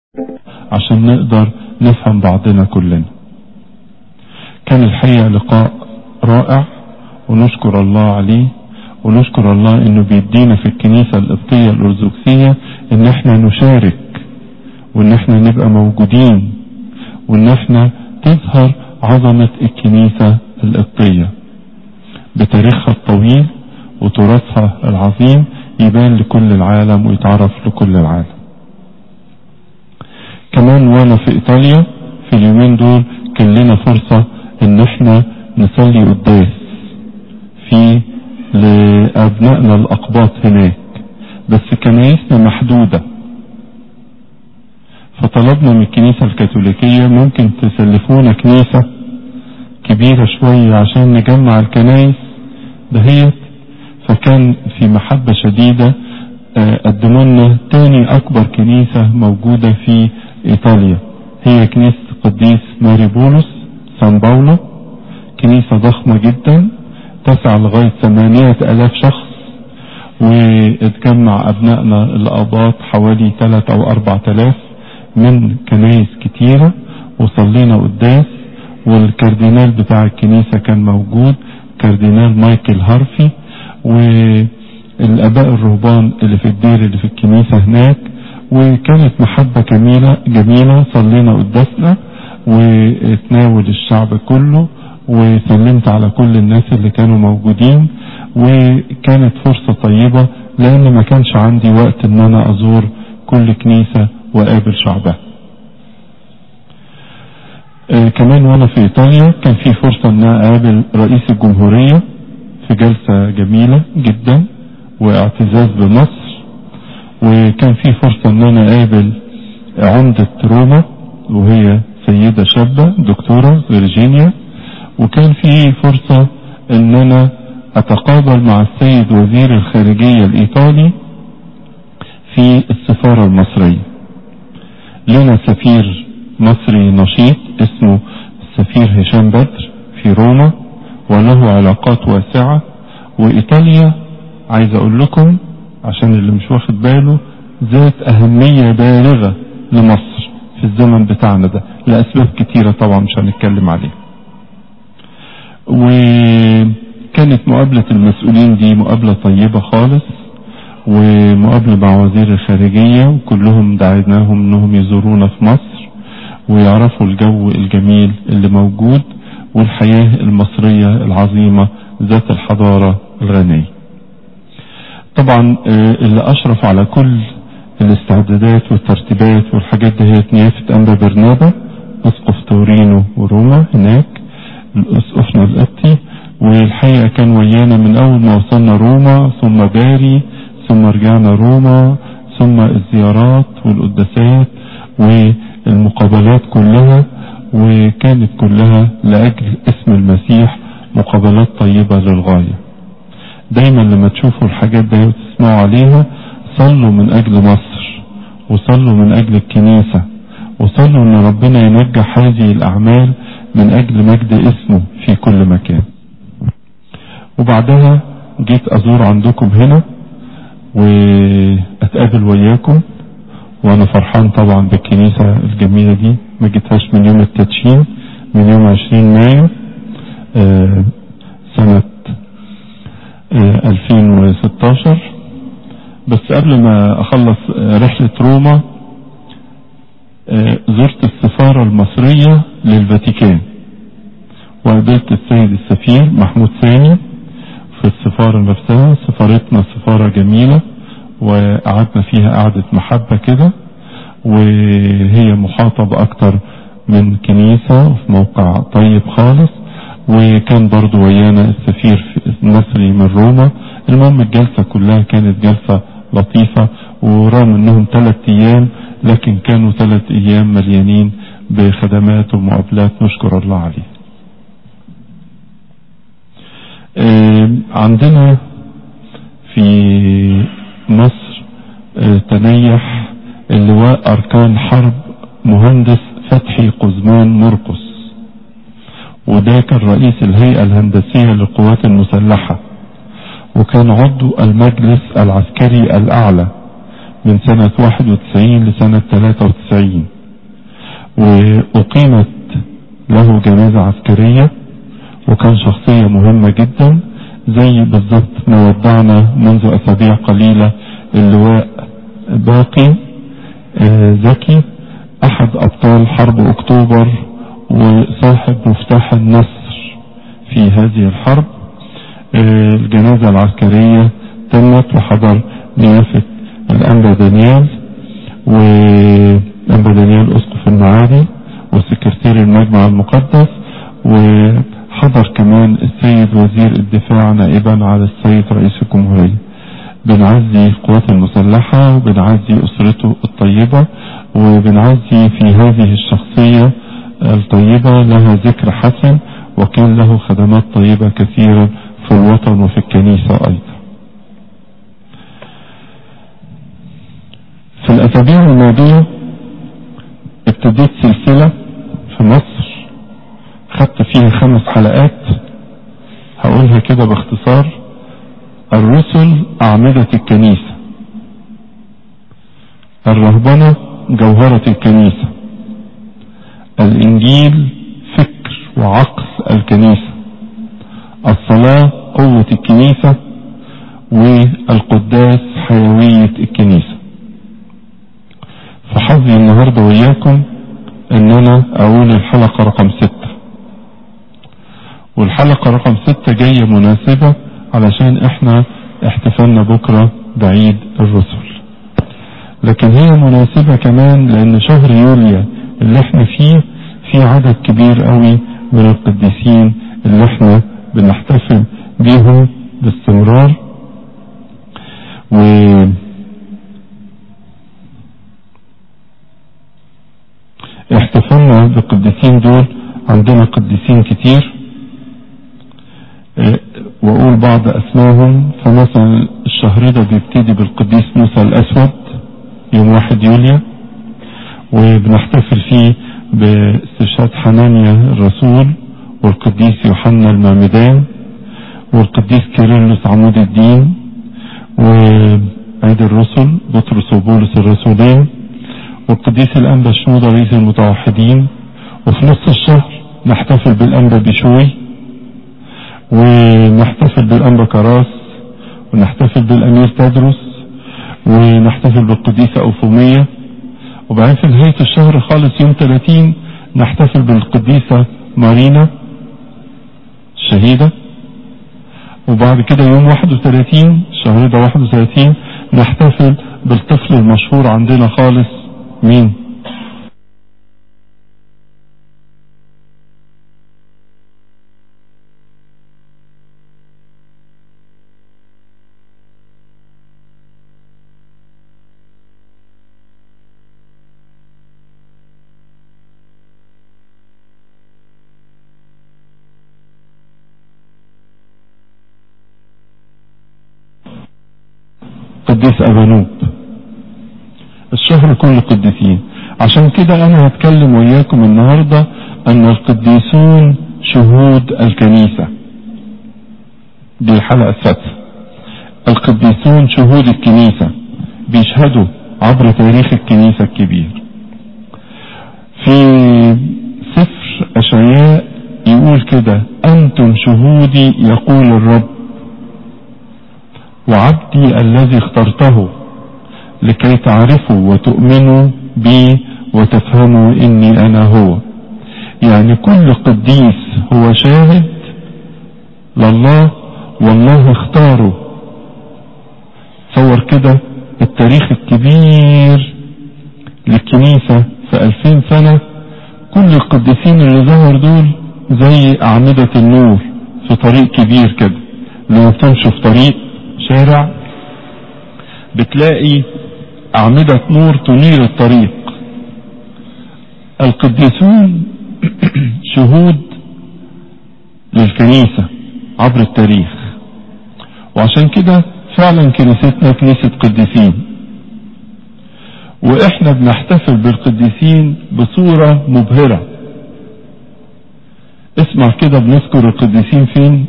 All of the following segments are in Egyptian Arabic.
عشان نقدر نفهم بعضنا كلنا كان الحقيقة لقاء رائع ونشكر الله عليه ونشكر الله انه بيدينا في الكنيسة القبطية الارثوذكسية ان احنا نشارك وان احنا نبقى موجودين وان احنا تظهر عظمة الكنيسة القبطية بتاريخها الطويل وتراثها العظيم يبان لكل العالم ويتعرف لكل العالم كمان وانا في ايطاليا في اليومين دول كان لنا فرصة ان احنا نصلي قداس في لابنائنا الاقباط هناك بس كنايسنا محدودة فطلبنا من الكنيسة الكاثوليكية ممكن تسلفونا كنيسة كبيرة شوية عشان نجمع الكنايس دهيت فكان في محبة شديدة قدموا لنا تاني اكبر كنيسة موجودة في ايطاليا هي كنيسة القديس ماري بولس سان باولو كنيسة ضخمة جدا تسع لغاية ثمانية الاف شخص واتجمع ابنائنا الاباط حوالي ثلاث او اربع تلاف من كنايس كتيرة وصلينا قداس والكاردينال بتاع الكنيسة كان موجود كاردينال مايكل هارفي والاباء الرهبان اللي في الدير اللي في الكنيسة هناك وكانت محبة جميلة جميلة صلينا قداسنا وتناول الشعب كله وسلمت على كل الناس اللي كانوا موجودين وكانت فرصة طيبة لان ما كانش عندي وقت ان انا ازور كل كنيسة واقابل شعبها آه كمان وانا في ايطاليا كان في فرصة ان انا اقابل رئيس الجمهورية في جلسة جميلة جدا واعتزاز بمصر وكان في فرصة ان انا اقابل عمدة روما وهي سيدة شابة دكتورة فيرجينيا وكان في فرصة ان انا اتقابل مع السيد وزير الخارجية الايطالي في السفارة المصرية لنا سفير مصري نشيط اسمه السفير هشام بدر في روما وله علاقات واسعة وايطاليا عايز اقول لكم عشان اللي مش واخد باله ذات اهمية بالغة لمصر في الزمن بتاعنا ده لاسباب كتيرة طبعا مش هنتكلم عليها وكانت مقابلة المسؤولين دي مقابلة طيبة خالص ومقابلة مع وزير الخارجية وكلهم دعيناهم انهم يزورونا في مصر ويعرفوا الجو الجميل اللي موجود والحياة المصرية العظيمة ذات الحضارة الغنية طبعا اللي اشرف على كل الاستعدادات والترتيبات والحاجات دي هي نيافة انبا برنابا اسقف تورينو وروما هناك اسقفنا القبطي والحقيقة كان ويانا من اول ما وصلنا روما ثم باري ثم رجعنا روما ثم الزيارات والقداسات والمقابلات كلها وكانت كلها لأجل اسم المسيح مقابلات طيبة للغاية دايما لما تشوفوا الحاجات دي وتسمعوا عليها صلوا من أجل مصر وصلوا من أجل الكنيسة وصلوا أن ربنا ينجح هذه الأعمال من أجل مجد اسمه في كل مكان وبعدها جيت أزور عندكم هنا وأتقابل وياكم وأنا فرحان طبعا بالكنيسة الجميلة دي ما جيتهاش من يوم التدشين من يوم 20 مايو آه سنة آه 2016 بس قبل ما أخلص آه رحلة روما زرت السفارة المصرية للفاتيكان وقابلت السيد السفير محمود ثاني في السفارة نفسها سفارتنا سفارة جميلة وقعدنا فيها قعدة محبة كده وهي محاطة بأكتر من كنيسة في موقع طيب خالص وكان برضو ويانا السفير المصري من روما المهم الجلسة كلها كانت جلسة لطيفة ورغم انهم ثلاث ايام لكن كانوا ثلاث ايام مليانين بخدمات ومقابلات نشكر الله عليه عندنا في مصر تنيح اللواء أركان حرب مهندس فتحي قزمان مرقس وده كان رئيس الهيئة الهندسية للقوات المسلحة وكان عضو المجلس العسكري الأعلى من سنة 91 لسنة 93 وأقيمت له جنازة عسكرية وكان شخصية مهمة جدا زي بالضبط ما ودعنا منذ أسابيع قليلة اللواء باقي آه زكي أحد أبطال حرب أكتوبر وصاحب مفتاح النصر في هذه الحرب آه الجنازة العسكرية تمت وحضر نيافة الأنبا دانيال والأنبا دانيال أسقف المعادي وسكرتير المجمع المقدس وحضر كمان السيد وزير الدفاع نائبا على السيد رئيس الجمهورية بنعزي القوات المسلحة وبنعزي أسرته الطيبة وبنعزي في هذه الشخصية الطيبة لها ذكر حسن وكان له خدمات طيبة كثيرة في الوطن وفي الكنيسة أيضا في الأسابيع الماضية ابتديت سلسلة في مصر خدت فيها خمس حلقات هقولها كده باختصار الرسل أعمدة الكنيسة الرهبنة جوهرة الكنيسة الإنجيل فكر وعقل الكنيسة الصلاة قوة الكنيسة والقداس حيوية الكنيسة فحظي النهاردة وياكم ان انا اقول الحلقة رقم ستة والحلقة رقم ستة جاية مناسبة علشان احنا احتفلنا بكرة بعيد الرسل لكن هي مناسبة كمان لان شهر يوليو اللي احنا فيه في عدد كبير قوي من القديسين اللي احنا بنحتفل بيهم باستمرار و احتفلنا بالقديسين دول عندنا قديسين كتير اه واقول بعض اسمائهم فمثلا الشهر ده بيبتدي بالقديس موسى الاسود يوم واحد يوليو وبنحتفل فيه باستشهاد حنانيا الرسول والقديس يوحنا المعمدان والقديس كيرلس عمود الدين وعيد الرسل بطرس وبولس الرسولين والقديس الأنبا شنودة رئيس المتوحدين وفي نص الشهر نحتفل بالأنبا بشوي ونحتفل بالأنبا كراس ونحتفل بالأمير تدرس ونحتفل بالقديسة أوفومية وبعدين في نهاية الشهر خالص يوم 30 نحتفل بالقديسة مارينا الشهيدة وبعد كده يوم 31 الشهر ده 31 نحتفل بالطفل المشهور عندنا خالص مين قديس أبانوب الشهر كله قديسين عشان كده انا هتكلم وياكم النهاردة ان القديسون شهود الكنيسة دي الحلقة السادسة القديسون شهود الكنيسة بيشهدوا عبر تاريخ الكنيسة الكبير في سفر اشعياء يقول كده انتم شهودي يقول الرب وعبدي الذي اخترته لكي تعرفوا وتؤمنوا بي وتفهموا اني انا هو يعني كل قديس هو شاهد لله والله اختاره تصور كده التاريخ الكبير للكنيسة في ألفين سنة كل القديسين اللي ظهر دول زي أعمدة النور في طريق كبير كده لما بتمشوا في طريق شارع بتلاقي أعمدة نور تنير الطريق القديسون شهود للكنيسة عبر التاريخ وعشان كده فعلا كنيستنا كنيسة قديسين واحنا بنحتفل بالقديسين بصورة مبهرة اسمع كده بنذكر القديسين فين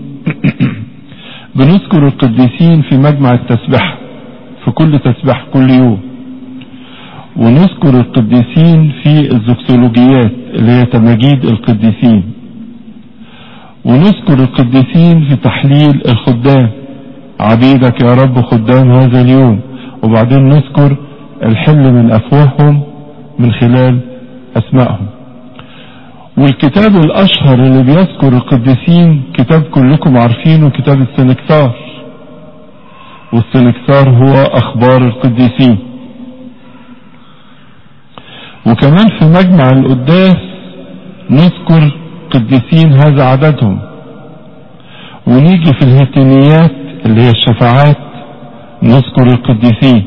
بنذكر القديسين في مجمع التسبحة في كل تسبحة كل يوم ونذكر القديسين في الزكسولوجيات اللي هي تماجيد القديسين ونذكر القديسين في تحليل الخدام عبيدك يا رب خدام هذا اليوم وبعدين نذكر الحل من أفواههم من خلال أسمائهم والكتاب الأشهر اللي بيذكر القديسين كتاب كلكم عارفينه كتاب السنكسار والسنكسار هو أخبار القديسين وكمان في مجمع القداس نذكر قديسين هذا عددهم ونيجي في الهتنيات اللي هي الشفاعات نذكر القديسين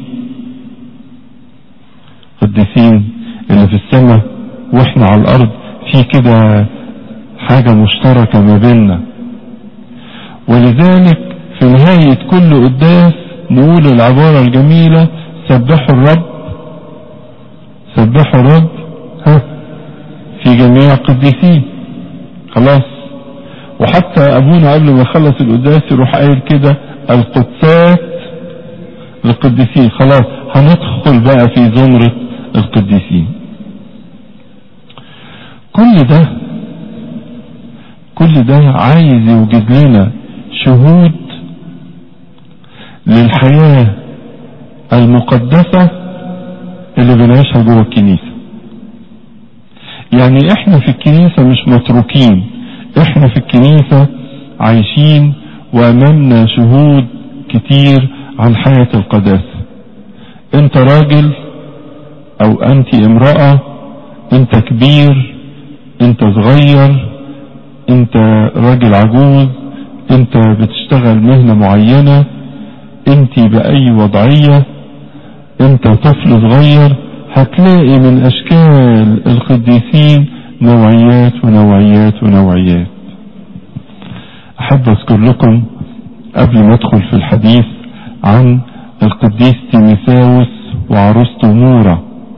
قديسين اللي في السماء واحنا على الارض في كده حاجة مشتركة ما بيننا ولذلك في نهاية كل قداس نقول العبارة الجميلة سبحوا الرب سبحوا الرب ها في جميع القديسين خلاص وحتى ابونا قبل ما يخلص القداس يروح قايل كده القدسات للقديسين خلاص هندخل بقى في زمرة القديسين كل ده كل ده عايز يوجد لنا شهود للحياة المقدسة اللي بنعيشها جوه الكنيسة يعني احنا في الكنيسة مش متروكين احنا في الكنيسة عايشين وامامنا شهود كتير عن حياة القداسة انت راجل او انت امرأة انت كبير انت صغير انت راجل عجوز انت بتشتغل مهنة معينة انت بأي وضعية انت طفل صغير هتلاقي من اشكال القديسين نوعيات ونوعيات ونوعيات احب اذكر لكم قبل ما ادخل في الحديث عن القديس تيميساوس وعروسته مورا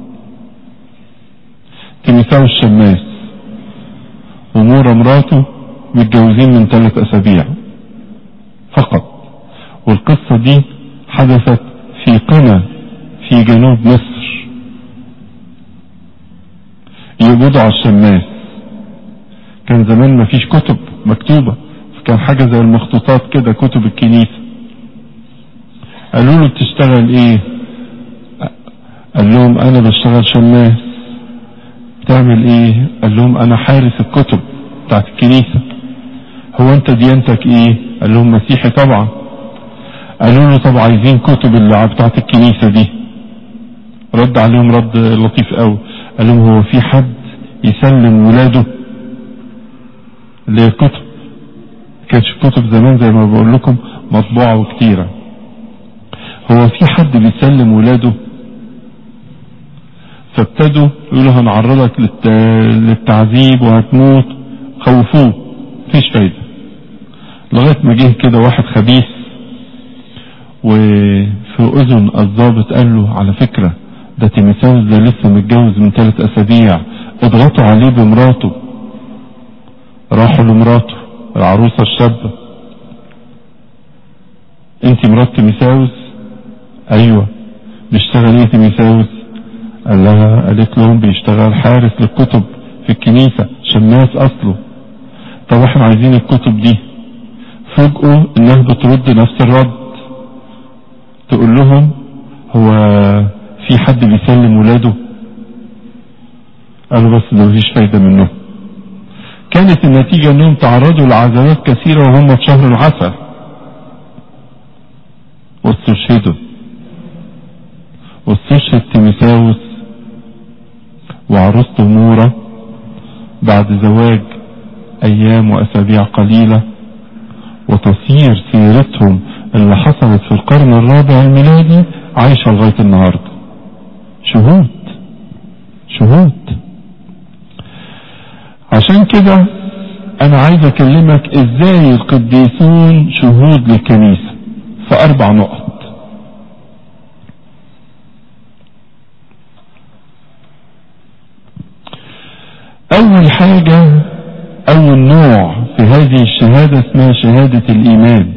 تيميساوس شماس ومورا مراته متجوزين من ثلاث اسابيع فقط والقصة دي حدثت في قنا في جنوب مصر يقبضوا على الشماس كان زمان مفيش كتب مكتوبة كان حاجة زي المخطوطات كده كتب الكنيسة قالوا له بتشتغل ايه قال لهم انا بشتغل شماس بتعمل ايه قال لهم انا حارس الكتب بتاعت الكنيسة هو انت ديانتك ايه قال لهم مسيحي طبعا قالوا له طب عايزين كتب اللي بتاعت الكنيسة دي رد عليهم رد لطيف قوي قال لهم هو في حد يسلم ولاده اللي هي الكتب كانتش الكتب زمان زي ما بقول لكم مطبوعة وكتيرة هو في حد بيسلم ولاده فابتدوا يقولوا هنعرضك للت... للتعذيب وهتموت خوفوه مفيش فايدة لغاية ما جه كده واحد خبيث وفي اذن الضابط قال له على فكرة ده تيميساوس ده لسه متجوز من ثلاث اسابيع اضغطوا عليه بمراته راحوا لمراته العروسة الشابة انت مرات تيميساوس ايوه بيشتغل ايه تيميساوس قال لها قالت لهم بيشتغل حارس للكتب في الكنيسة شماس اصله طب احنا عايزين الكتب دي فوجئوا انها بترد نفس الرد تقول لهم هو في حد بيسلم ولاده قالوا بس ده مفيش فايدة منه كانت النتيجة انهم تعرضوا لعذابات كثيرة وهم في شهر العسل واستشهدوا واستشهد تيميساوس وعروسته مورا بعد زواج ايام واسابيع قليلة وتصير سيرتهم اللي حصلت في القرن الرابع الميلادي عايشة لغاية النهاردة شهود شهود عشان كده انا عايز اكلمك ازاي القديسون شهود للكنيسة في اربع نقط اول حاجة اول نوع في هذه الشهادة اسمها شهادة الايمان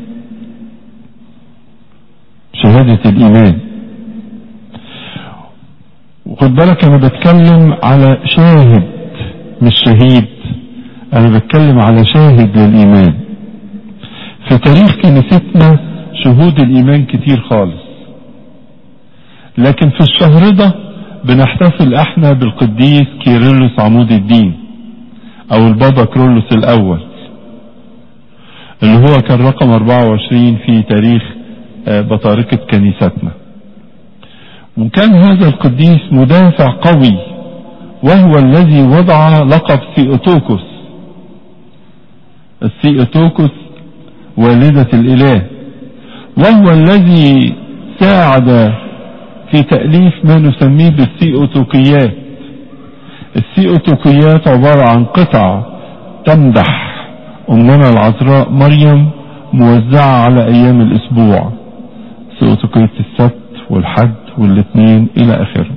شهادة الايمان وخد بالك انا بتكلم على شاهد مش شهيد انا بتكلم على شاهد للايمان في تاريخ كنيستنا شهود الايمان كتير خالص لكن في الشهر ده بنحتفل احنا بالقديس كيرلس عمود الدين او البابا كرولوس الاول اللي هو كان رقم 24 في تاريخ بطاركة كنيستنا وكان هذا القديس مدافع قوي وهو الذي وضع لقب سيئوتوكوس السيئوتوكوس والدة الإله وهو الذي ساعد في تأليف ما نسميه بالسيئوتوكيات السيئوتوكيات عبارة عن قطع تمدح أمنا العذراء مريم موزعة على أيام الأسبوع سيئوتوكية السبت والحد والاثنين إلى آخره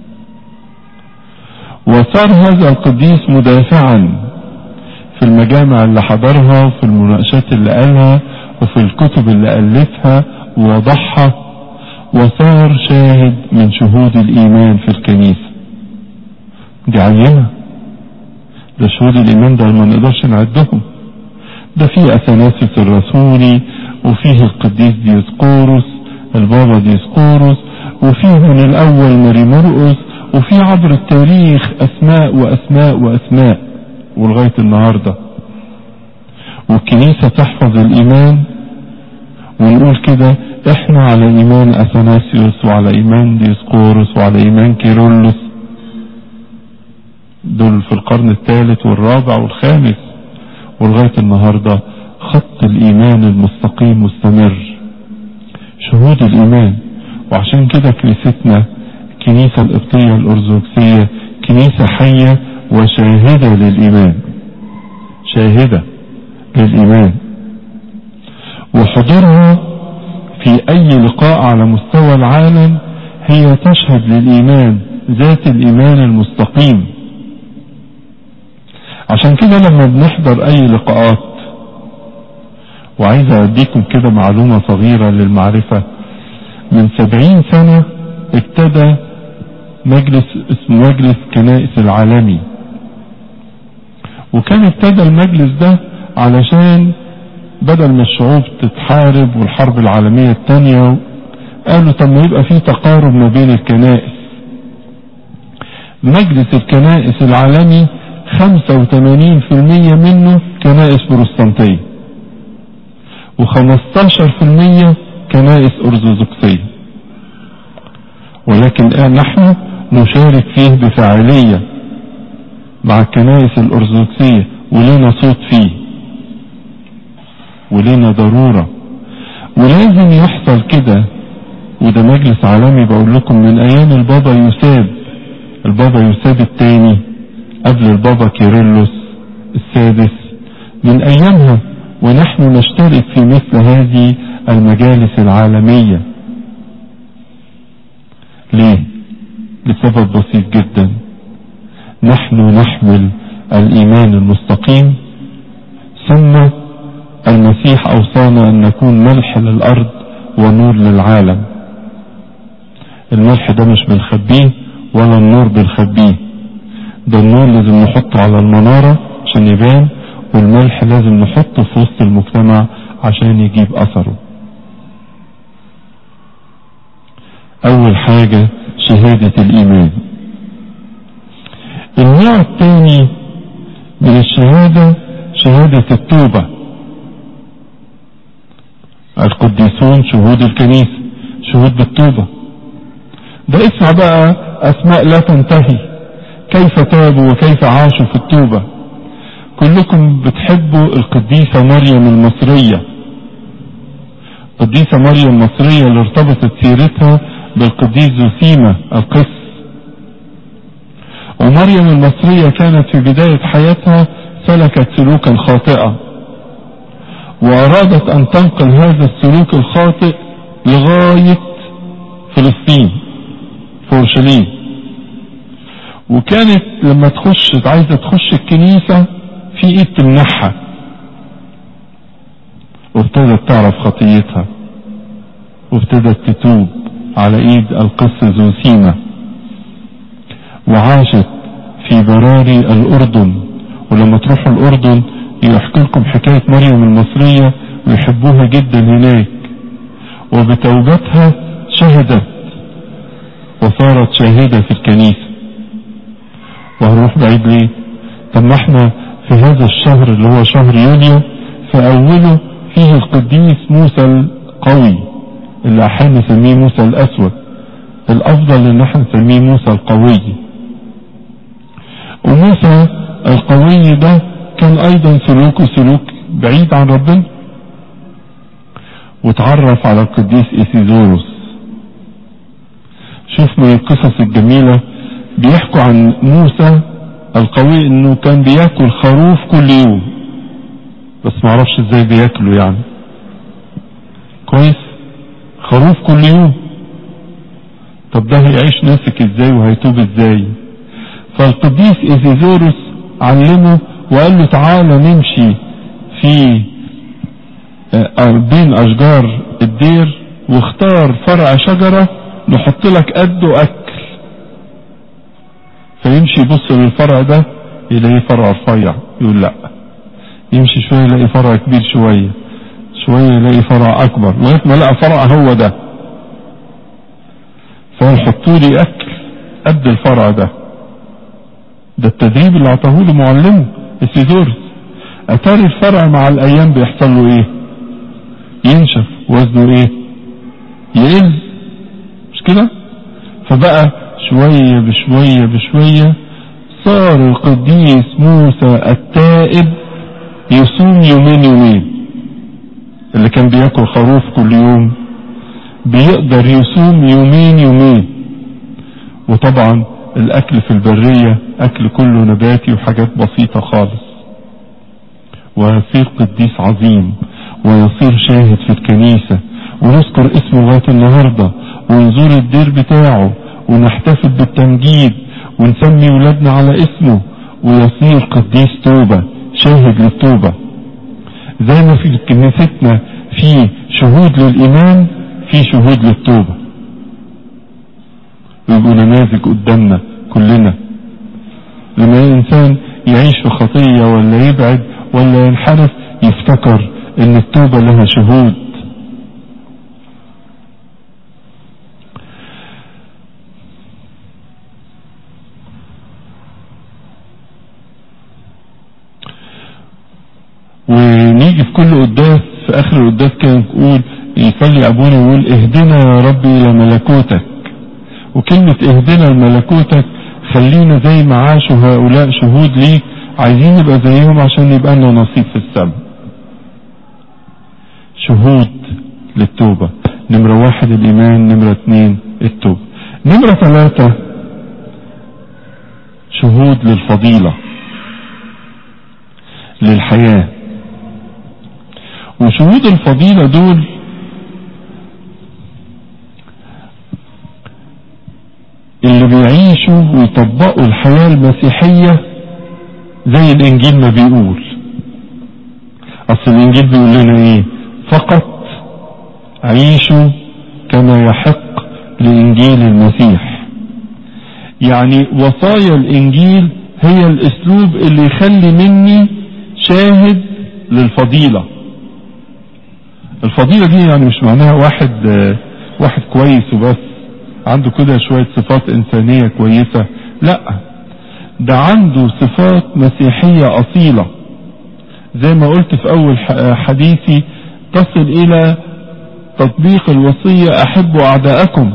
وصار هذا القديس مدافعا في المجامع اللي حضرها وفي المناقشات اللي قالها وفي الكتب اللي ألفها ووضعها وصار شاهد من شهود الإيمان في الكنيسة دي عينة ده شهود الإيمان ده ما نقدرش نعدهم ده فيه أثناسيس الرسولي وفيه القديس ديسقورس البابا ديسقورس وفيه من الأول ماري مرقس وفي عبر التاريخ أسماء وأسماء وأسماء ولغاية النهاردة والكنيسة تحفظ الإيمان ونقول كده احنا على ايمان اثناسيوس وعلى ايمان ديسقورس وعلى ايمان كيرلس دول في القرن الثالث والرابع والخامس ولغاية النهاردة خط الايمان المستقيم مستمر شهود الايمان وعشان كده كنيستنا الكنيسة القبطية الارثوذكسية كنيسة حية وشاهدة للايمان شاهدة للايمان وحضورها في اي لقاء على مستوى العالم هي تشهد للايمان ذات الايمان المستقيم عشان كده لما بنحضر اي لقاءات وعايز اديكم كده معلومة صغيرة للمعرفة من سبعين سنة ابتدى مجلس اسمه مجلس كنائس العالمي وكان ابتدى المجلس ده علشان بدل ما الشعوب تتحارب والحرب العالمية الثانية قالوا طب ما يبقى في تقارب ما بين الكنائس مجلس الكنائس العالمي 85% منه كنائس بروستانتية و15% كنائس أرثوذكسية ولكن الآن نحن نشارك فيه بفاعلية مع الكنائس الأرثوذكسية ولنا صوت فيه ولنا ضرورة ولازم يحصل كده وده مجلس عالمي بقول لكم من ايام البابا يوساب البابا يوساب الثاني قبل البابا كيرلس السادس من ايامها ونحن نشترك في مثل هذه المجالس العالمية ليه لسبب بسيط جدا نحن نحمل الايمان المستقيم ثم المسيح اوصانا ان نكون ملح للارض ونور للعالم الملح ده مش بنخبيه ولا النور بنخبيه ده النور لازم نحطه على المنارة عشان يبان والملح لازم نحطه في وسط المجتمع عشان يجيب اثره اول حاجة شهادة الايمان النوع الثاني من الشهادة شهادة التوبة القديسون شهود الكنيسة شهود بالتوبة ده اسمع بقى اسماء لا تنتهي كيف تابوا وكيف عاشوا في التوبة كلكم بتحبوا القديسة مريم المصرية القديسة مريم المصرية اللي ارتبطت سيرتها بالقديس زوسيما القس ومريم المصرية كانت في بداية حياتها سلكت سلوكا خاطئا وارادت ان تنقل هذا السلوك الخاطئ لغاية فلسطين في اورشليم وكانت لما تخش عايزة تخش الكنيسة في ايد تمنحها وابتدت تعرف خطيتها وابتدت تتوب على ايد القس زوسيما وعاشت في براري الأردن ولما تروحوا الأردن يحكي لكم حكاية مريم المصرية ويحبوها جدا هناك وبتوبتها شهدت وصارت شاهدة في الكنيسة وهنروح بعيد ليه طب ما احنا في هذا الشهر اللي هو شهر يوليو في أوله فيه القديس موسى القوي اللي أحيانا نسميه موسى الأسود الأفضل إن احنا نسميه موسى القوي وموسى القوي ده كان أيضا سلوكه سلوك بعيد عن ربنا وتعرف على القديس إيسيزوروس شوف من القصص الجميلة بيحكوا عن موسى القوي انه كان بياكل خروف كل يوم بس معرفش ازاي بياكله يعني كويس خروف كل يوم طب ده هيعيش ناسك ازاي وهيتوب ازاي فالقديس ايزيزوروس علمه وقال له تعالى نمشي في بين اشجار الدير واختار فرع شجرة نحط لك قده اكل فيمشي يبص للفرع ده يلاقيه فرع رفيع يقول لا يمشي شوية يلاقي فرع كبير شوية شوية يلاقي فرع اكبر لغاية ما لقى فرع هو ده فيحطوا لي اكل قد الفرع ده ده التدريب اللي اعطاه له معلمه السيزورس اتاري الفرع مع الايام بيحصل له ايه ينشف وزنه ايه يقل مش كده فبقى شوية بشوية بشوية صار القديس موسى التائب يصوم يومين يومين اللي كان بياكل خروف كل يوم بيقدر يصوم يومين يومين وطبعا الاكل في البرية اكل كله نباتي وحاجات بسيطة خالص ويصير قديس عظيم ويصير شاهد في الكنيسة ونذكر اسمه لغاية النهاردة ونزور الدير بتاعه ونحتفل بالتمجيد ونسمي ولادنا على اسمه ويصير قديس توبة شاهد للتوبة زي ما في كنيستنا في شهود للإيمان في شهود للتوبة ويبقوا نماذج قدامنا كلنا لما الإنسان يعيش في خطية ولا يبعد ولا ينحرف يفتكر ان التوبة لها شهود ونيجي في كل قداس في اخر القداس كان نقول يصلي ابونا ويقول اهدنا يا ربي الى ملكوتك وكلمة اهدنا لملكوتك خلينا زي ما عاشوا هؤلاء شهود ليك عايزين نبقى زيهم عشان يبقى لنا نصيب في السماء شهود للتوبة نمرة واحد الإيمان نمرة اثنين التوبة نمرة ثلاثة شهود للفضيلة للحياة وشهود الفضيلة دول اللي بيعيشوا ويطبقوا الحياة المسيحية زي الإنجيل ما بيقول أصل الإنجيل بيقول لنا إيه فقط عيشوا كما يحق لإنجيل المسيح يعني وصايا الإنجيل هي الأسلوب اللي يخلي مني شاهد للفضيلة الفضيلة دي يعني مش معناها واحد واحد كويس وبس عنده كده شوية صفات إنسانية كويسة لا ده عنده صفات مسيحية أصيلة زي ما قلت في أول حديثي تصل إلى تطبيق الوصية أحبوا أعداءكم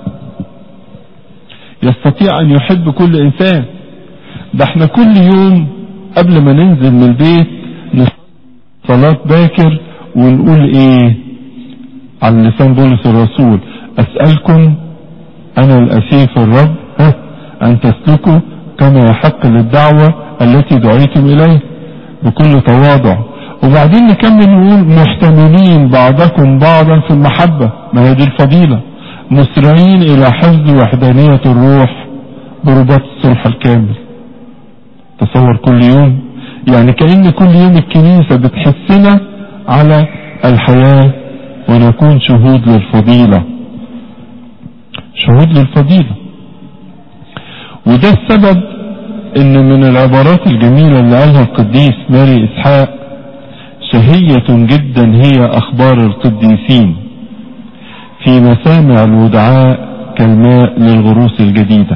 يستطيع أن يحب كل إنسان ده احنا كل يوم قبل ما ننزل من البيت نصلي صلاة باكر ونقول ايه على لسان بولس الرسول أسألكم أنا الأسير في الرب ها أن تسلكوا كما يحق للدعوة التي دعيتم إليه بكل تواضع وبعدين نكمل نقول محتملين بعضكم بعضا في المحبة ما هي دي الفضيلة مسرعين إلى حفظ وحدانية الروح برباط الصلح الكامل تصور كل يوم يعني كأن كل يوم الكنيسة بتحسنا على الحياة ونكون شهود للفضيلة شهود للفضيلة وده السبب ان من العبارات الجميلة اللي قالها القديس ماري اسحاق شهية جدا هي اخبار القديسين في مسامع الودعاء كالماء للغروس الجديدة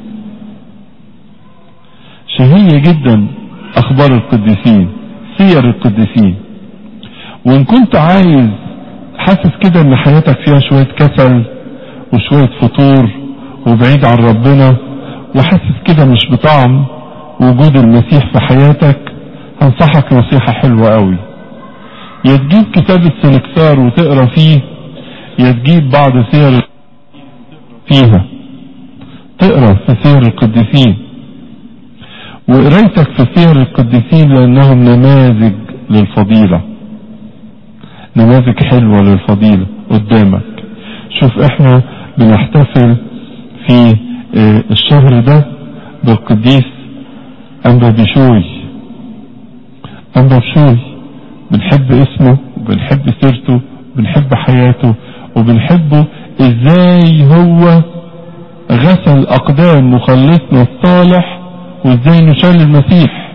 شهية جدا اخبار القديسين سير القديسين وان كنت عايز حاسس كده ان حياتك فيها شوية كسل وشوية فطور وبعيد عن ربنا وحاسس كده مش بطعم وجود المسيح في حياتك هنصحك نصيحة حلوة قوي يا تجيب كتاب السنكسار وتقرا فيه يا تجيب بعض سير فيها تقرا في سير القديسين وقرايتك في سير القديسين لانهم نماذج للفضيلة نماذج حلوة للفضيلة قدامك شوف احنا بنحتفل في اه الشهر ده بالقديس أنبا بشوي أنبا بشوي بنحب اسمه وبنحب سيرته وبنحب حياته وبنحبه ازاي هو غسل اقدام مخلصنا الصالح وازاي نشال المسيح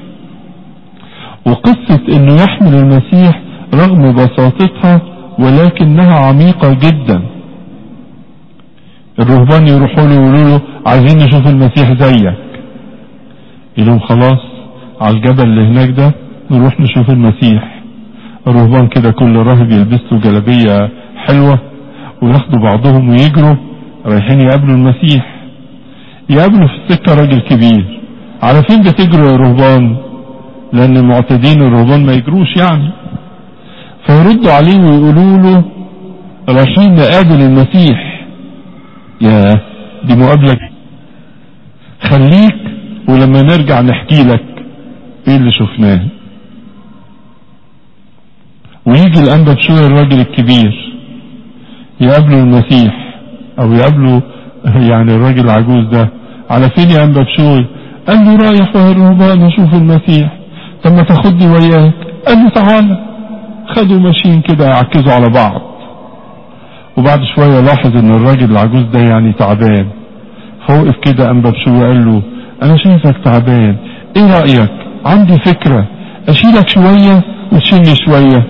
وقصة انه يحمل المسيح رغم بساطتها ولكنها عميقة جدا الرهبان يروحوا له يقولوا له عايزين نشوف المسيح زيك يقول لهم خلاص على الجبل اللي هناك ده نروح نشوف المسيح الرهبان كده كل راهب يلبسوا جلابية حلوة وياخدوا بعضهم ويجروا رايحين يقابلوا المسيح يقابلوا في السكة راجل كبير على فين بتجروا يا رهبان لان المعتدين الرهبان ما يجروش يعني فيردوا عليه ويقولوا له رايحين نقابل المسيح يا دي مقابلة خليك ولما نرجع نحكي لك ايه اللي شفناه ويجي الانبا بشوية الراجل الكبير يقابله المسيح او يقابله يعني الراجل العجوز ده على فين يا انبا بشوي قال له رايح وهي الرهبان اشوف المسيح طب ما تاخدني وياك قال له تعالى خدوا ماشيين كده يعكزوا على بعض وبعد شوية لاحظ ان الراجل العجوز ده يعني تعبان فوقف كده انبا بشوي قال له انا شايفك تعبان ايه رأيك عندي فكرة اشيلك شوية وتشيلني شوية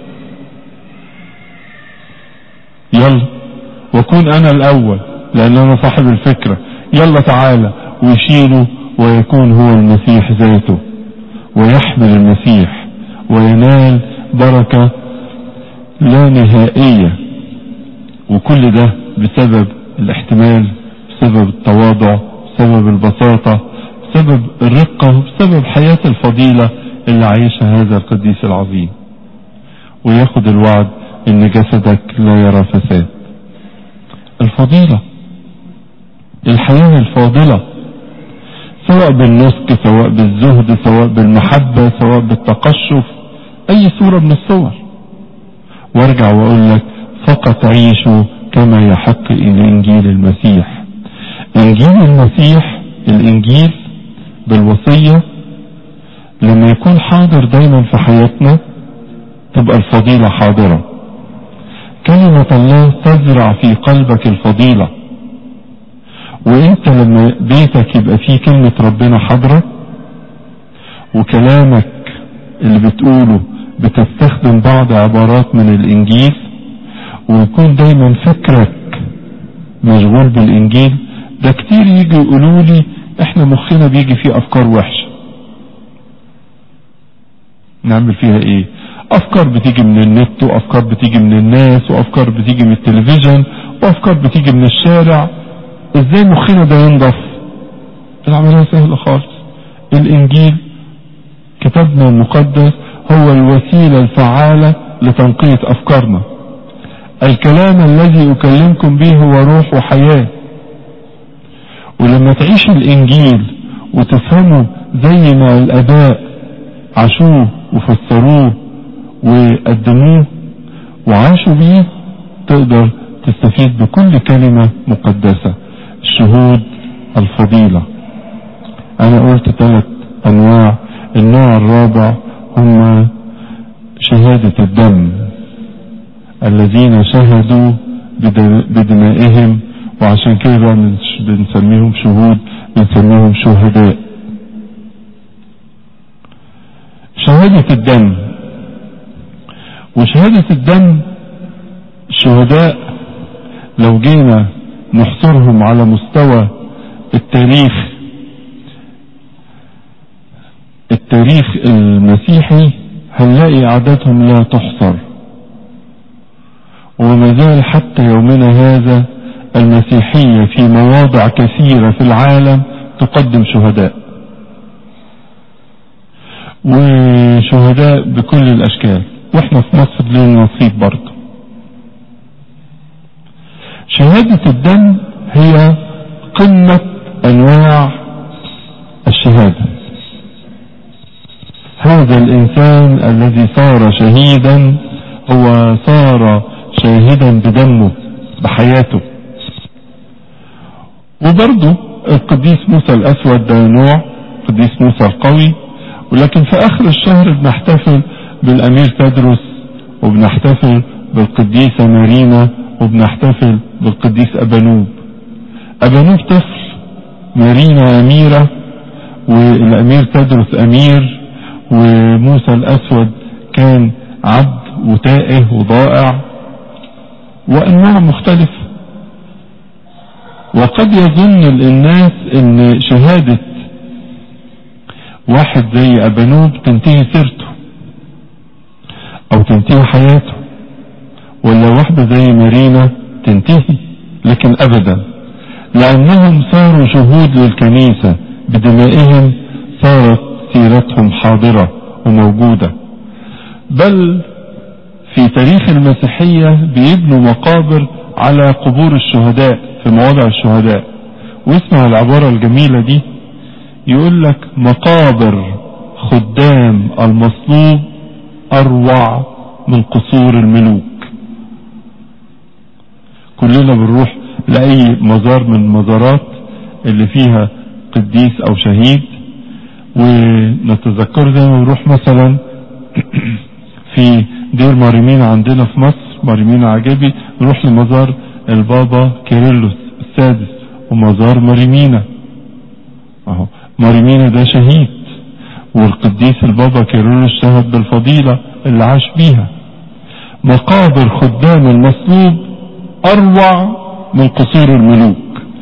يلا وكون انا الاول لان انا صاحب الفكرة يلا تعالى ويشيله ويكون هو المسيح ذاته ويحمل المسيح وينال بركة لا نهائية وكل ده بسبب الاحتمال بسبب التواضع بسبب البساطة بسبب الرقة بسبب حياة الفضيلة اللي عايشها هذا القديس العظيم وياخد الوعد ان جسدك لا يرى فساد الفضيلة الحياة الفاضلة سواء بالنسك سواء بالزهد سواء بالمحبة سواء بالتقشف اي صورة من الصور وارجع واقول لك فقط عيشوا كما يحق الانجيل المسيح انجيل المسيح الانجيل بالوصية لما يكون حاضر دايما في حياتنا تبقى الفضيلة حاضرة كلمة الله تزرع في قلبك الفضيلة وانت لما بيتك يبقى فيه كلمة ربنا حاضرة وكلامك اللي بتقوله بتستخدم بعض عبارات من الانجيل ويكون دايما فكرك مشغول بالانجيل ده كتير يجي يقولوا لي احنا مخنا بيجي فيه افكار وحشة نعمل فيها ايه افكار بتيجي من النت وافكار بتيجي من الناس وافكار بتيجي من التلفزيون وافكار بتيجي من الشارع ازاي مخنا ده ينضف العملية سهلة خالص الانجيل كتابنا المقدس هو الوسيلة الفعالة لتنقية افكارنا الكلام الذي اكلمكم به هو روح وحياة ولما تعيش الانجيل وتفهمه زي ما الاباء عاشوه وفسروه وقدموه وعاشوا بيه تقدر تستفيد بكل كلمة مقدسة الشهود الفضيلة انا قلت ثلاث انواع النوع الرابع هم شهادة الدم الذين شهدوا بدمائهم وعشان كده بنسميهم شهود بنسميهم شهداء شهادة الدم وشهادة الدم الشهداء لو جينا نحصرهم على مستوى التاريخ التاريخ المسيحي هنلاقي عددهم لا تحصر وما زال حتى يومنا هذا المسيحية في مواضع كثيرة في العالم تقدم شهداء وشهداء بكل الأشكال واحنا في مصر لنا نصيب برضه شهادة الدم هي قمة أنواع الشهادة هذا الإنسان الذي صار شهيدا هو صار شاهدا بدمه بحياته وبرضه القديس موسى الأسود ده نوع القديس موسى القوي ولكن في آخر الشهر بنحتفل بالأمير تدرس وبنحتفل بالقديسة مارينا وبنحتفل بالقديس أبانوب أبانوب طفل مارينا أميرة والأمير تدرس أمير وموسى الأسود كان عبد وتائه وضائع وأنواع مختلفة وقد يظن الناس ان شهادة واحد زي أبانوب تنتهي سيرته أو تنتهي حياته ولا واحدة زي مارينا تنتهي لكن أبدا لأنهم صاروا شهود للكنيسة بدمائهم صارت سيرتهم حاضرة وموجودة بل في تاريخ المسيحية بيبنوا مقابر على قبور الشهداء في مواضع الشهداء واسمع العبارة الجميلة دي يقول لك مقابر خدام المصلوب أروع من قصور الملوك كلنا بنروح لأي مزار من المزارات اللي فيها قديس أو شهيد ونتذكر زي ما بنروح مثلا في دير ماريمين عندنا في مصر ماريمين عجبي نروح لمزار البابا كيرلس السادس ومزار ماريمينا اهو ماريمينا ده شهيد والقديس البابا كيرلس شهد بالفضيلة اللي عاش بيها مقابر خدام المصلوب اروع من قصور الملوك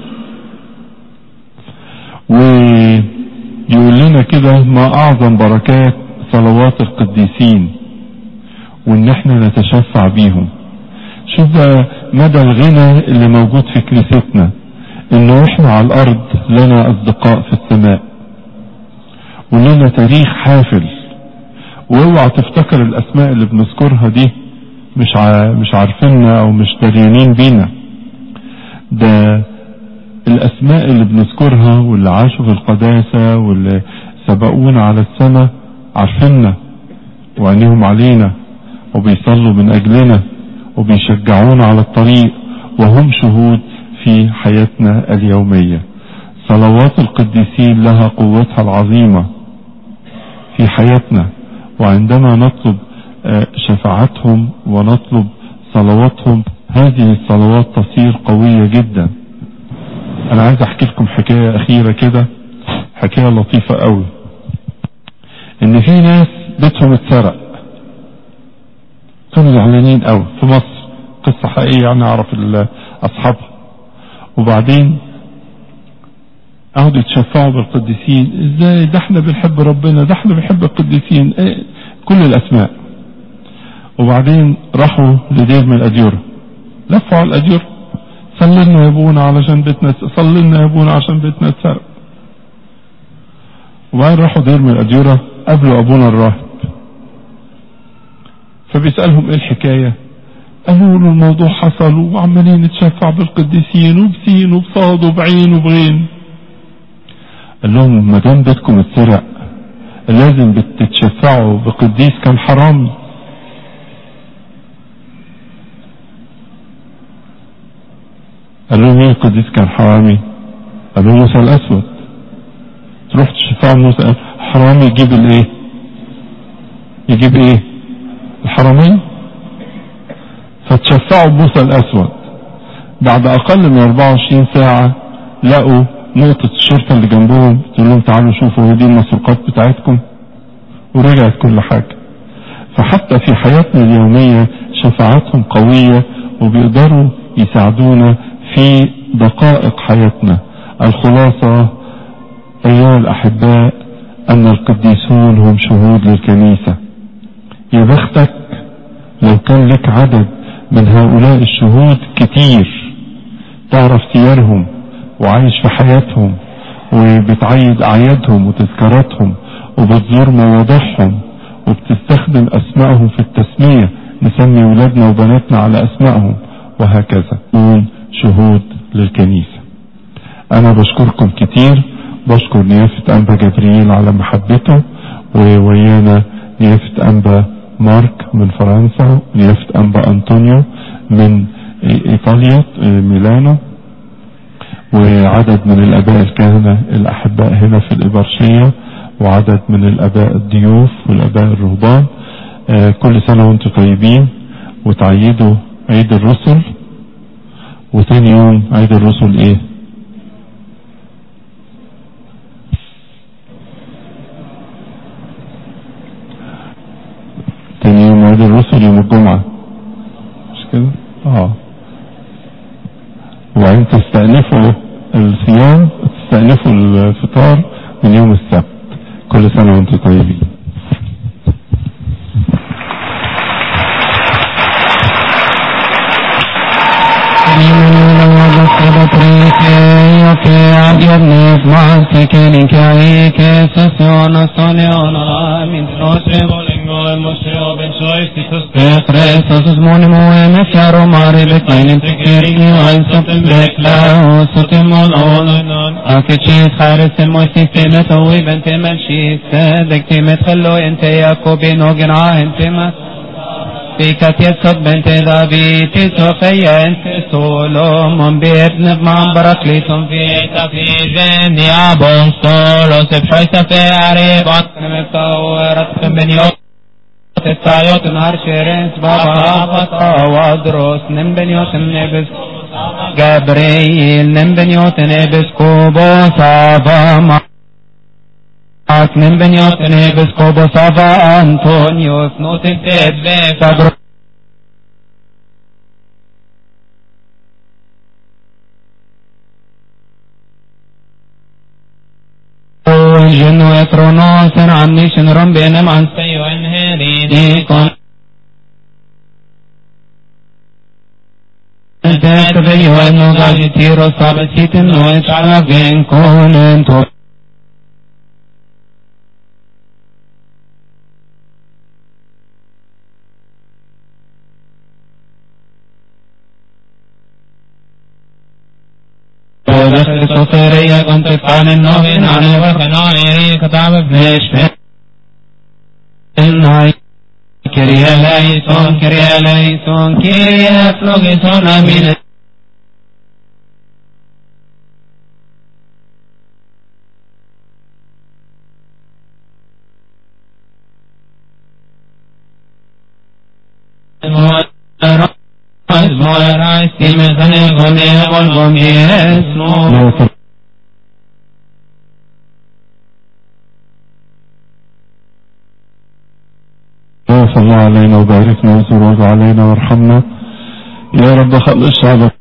ويقول لنا كده ما اعظم بركات صلوات القديسين وان احنا نتشفع بيهم شوف بقى مدى الغنى اللي موجود في كنيستنا انه احنا على الارض لنا اصدقاء في السماء ولنا تاريخ حافل واوعى تفتكر الاسماء اللي بنذكرها دي مش ع... مش عارفيننا او مش داريانين بينا ده الاسماء اللي بنذكرها واللي عاشوا في القداسة واللي سبقونا على السماء عارفيننا وعينيهم علينا وبيصلوا من اجلنا وبيشجعونا على الطريق وهم شهود في حياتنا اليومية صلوات القديسين لها قوتها العظيمة في حياتنا وعندما نطلب شفاعتهم ونطلب صلواتهم هذه الصلوات تصير قوية جدا انا عايز احكي لكم حكاية اخيرة كده حكاية لطيفة قوي ان في ناس بيتهم اتسرق كانوا زعلانين قوي في مصر قصة حقيقية يعني اعرف اصحابها وبعدين قعدوا يتشفعوا بالقديسين ازاي ده احنا بنحب ربنا ده احنا بنحب القديسين ايه كل الاسماء وبعدين راحوا لدير من الاديرة لفوا على الاديرة صلي لنا يا ابونا علشان بيتنا صلي لنا يا ابونا عشان بيتنا اتسرق وبعدين راحوا دير من الاديرة قابلوا ابونا الراهب فبيسألهم ايه الحكاية قالوا له الموضوع حصل وعمالين نتشفع بالقديسين وبسين وبصاد وبعين وبغين قال لهم ما دام بيتكم اتسرق لازم بتتشفعوا بقديس كان حرامي قال لهم مين القديس كان حرامي قالوا موسى الاسود تروح تشفعوا موسى حرامي يجيب الايه يجيب ايه الحرمين فتشفعوا بموسى الاسود بعد اقل من 24 ساعة لقوا نقطة الشرطة اللي جنبهم تقول لهم تعالوا شوفوا هي دي المسروقات بتاعتكم ورجعت كل حاجة فحتى في حياتنا اليومية شفاعتهم قوية وبيقدروا يساعدونا في دقائق حياتنا الخلاصة أيها الأحباء أن القديسون هم شهود للكنيسة يا بختك لو كان لك عدد من هؤلاء الشهود كتير تعرف سيرهم وعايش في حياتهم وبتعيد أعيادهم وتذكاراتهم وبتزور مواضعهم وبتستخدم أسمائهم في التسمية نسمي ولادنا وبناتنا على أسمائهم وهكذا نكون شهود للكنيسة أنا بشكركم كتير بشكر نيافة أنبا جبريل على محبته وويانا نيافة أنبا مارك من فرنسا نيافة أنبا أنطونيو من إيطاليا ميلانو وعدد من الآباء الكهنة الأحباء هنا في الإبرشية وعدد من الآباء الضيوف والآباء الرهبان آه كل سنة وانتم طيبين وتعيدوا عيد الرسل وتاني يوم عيد الرسل ايه تاني يوم عيد الرسل يوم الجمعة مش كده اه وبعدين تستأنفوا الصيام تستأنفوا الفطار من يوم السبت كل سنة وانتم طيبين Kristus monimo en fjärro mari beklenin tekeri och en sotem brekla och sotem on on أكتشي خارس الموسي تيمت هو بنت ملشي سادك تيمت خلو انت ياكوبين وقنعاه انت ما في كتيسة بنت دافيد صوفيا انت سولومون بابن بمان بركليتم في تفيزين يا بونسولو سبحويسة في عريبات متورت بنيوت السايوت نهار شيرينس بابا فتا وادروس نمبنيوت نبس جبريل نمبنيوت نبس كوبو صافا معك نمبنيوت نبس كوبو صافا أنطونيوس نوتن تدلي فبرو الجن ويترونوس عني شنرم بينم عن سيو انهيريني كون تتبعي وانو غاجي تيرو صابتيت انو اتعلا بين كون انتو ودخل صفيرية كنت قال النوبين عن وخنائري كتاب فيش الناي كريا لايسون كريا لايسون كريا فلوغيسون امين Moira, stime zane gome, vol gome, esno. يوفى الله علينا وباركنا وزروج علينا وارحمنا يا رب خلص شعبك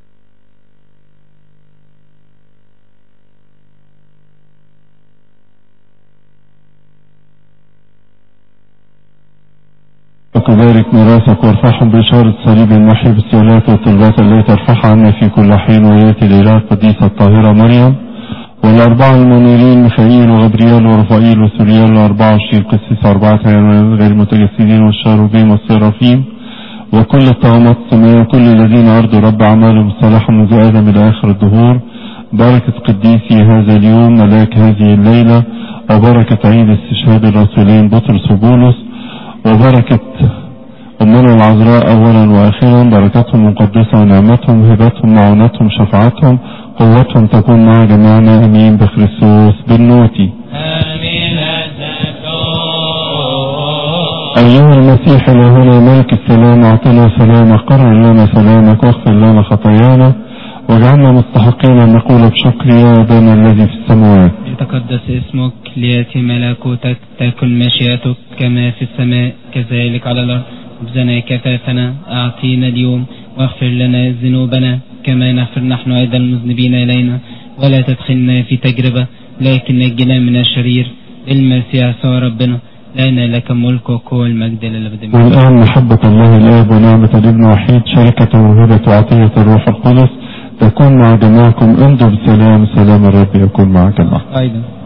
وكذلك ميراثك وارفعهم بإشارة صليب النحي بالسيولات والطلبات التي ترفعها عنا في كل حين وياتي الإله القديسة الطاهرة مريم والأربعة المنيرين ميخائيل وغبريال ورفائيل وسوريال والأربعة وعشرين قسيس أربعة حيوانات غير المتجسدين والشاروبيم والسرافيم وكل الطغمات السماوية وكل الذين أرضوا رب أعمالهم الصالحة منذ آدم إلى آخر الدهور بركة قديسي هذا اليوم ملاك هذه الليلة وبركة عيد استشهاد الرسولين بطرس وبولس وبركة أمنا العذراء أولا وأخيرا بركتهم مقدسة ونعمتهم هبتهم معونتهم شفاعتهم قوتهم تكون مع جميعنا أمين بخريستوس بالنوتي آمين أيها المسيح إلهنا ملك السلام أعطنا سلامك قرر لنا سلامك واغفر لنا خطايانا واجعلنا مستحقين أن نقول بشكر يا أبانا الذي في السماوات يتقدس اسمك ليأتي ملكوتك تكن مشيئتك كما في السماء كذلك على الأرض خبزنا كفافنا أعطينا اليوم واغفر لنا ذنوبنا كما نغفر نحن أيضا المذنبين إلينا ولا تدخلنا في تجربة لكن نجنا من الشرير المسيح سوى ربنا لأن لك ملك وقوة المجد للأبد والآن محبة الله الآب ونعمة الابن الوحيد شركة وهبة وعطية الروح القدس تكون مع جميعكم امضوا بسلام سلام الرب يكون مع جميعكم أيضا